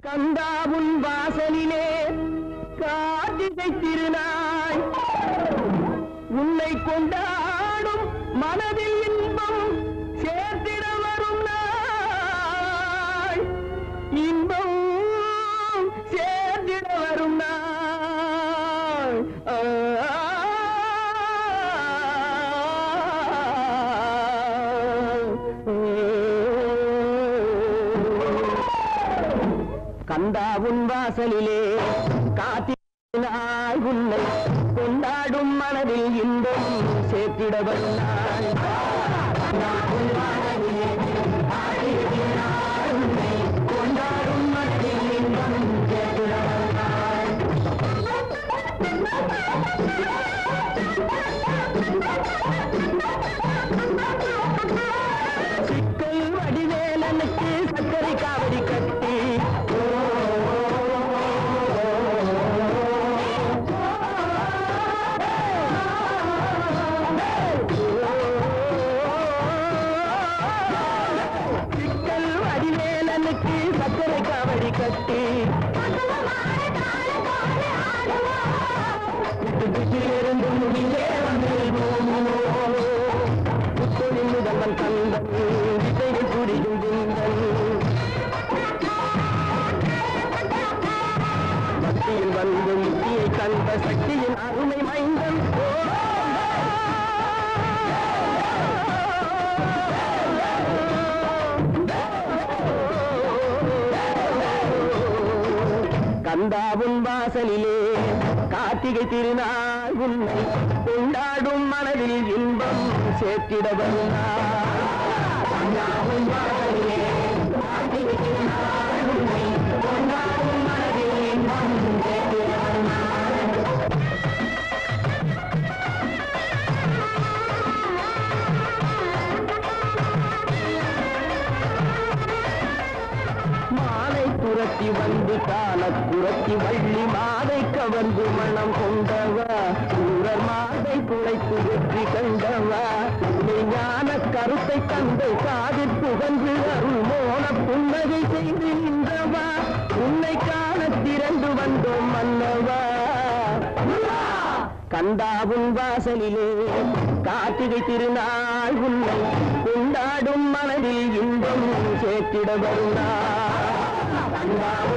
கந்தாவுன் வாசலிலே கார்த்திகை திருநாள் உன்னை கொண்டாடும் மனதில் இன்பம் சேர்த்திட வரும் நாள் இன்பம் சேர்த்திட வரும் நாள் ஆ, கந்தா உன் வாசலிலே காத்தினாய் உன்னை கொண்டாடும் மனதில் இன்பம் சேர்த்திட வந்தாள் கந்தா உன் வாசலிலே காத்தினாய் உன்னை கொண்டாடும் மனதில் இன்பம் சேர்த்திட வந்தாள் சிக்கல் வடிவேலனுக்கு சர்க்கரை காவடி கட்டி சிக்கல் வடிவேலனுக்கு சர்க்கரை காவடி கட்டி இருந்து முடிந்தே வந்து புத்தொழில் முதல்வன் கந்தன் வித்தைகள் புரியும் திங்கள் பக்தியில் வந்து முக்தியை கண்ட சக்தியின் அருமை மைந்தன் கந்தாவும் வாசலிலே கார்த்திகை திருநாள் உன்னை கொண்டாடும் மனதில் இன்பம் சேர்த்திட வந்தார் கந்தாவும் வாசலிலே கார்த்திகை திருநாள் உன்னை கொண்டாடும் மனதில் இன்பம் சேர்த்திட வந்தார் மாலை துரத்தி வந்து கால துரத்தி வள்ளி மாதை கவர்ந்து மனம் கொண்டவா சூரர் மாதை குலைத்து வெற்றி கண்டவா ஞான கருத்தை தந்தை காதில் புகழ்ந்து அருள் மோன புன்னகை செய்து நின்றவா உன்னை காண திரண்டு வந்தோம் மன்னவா கந்தாவும் வாசலிலே கார்த்திகை திருநாள் உன்னை கொண்டாடும் மனதில் இன்பம் சேர்த்திட வருந்தார் கந்தாவும்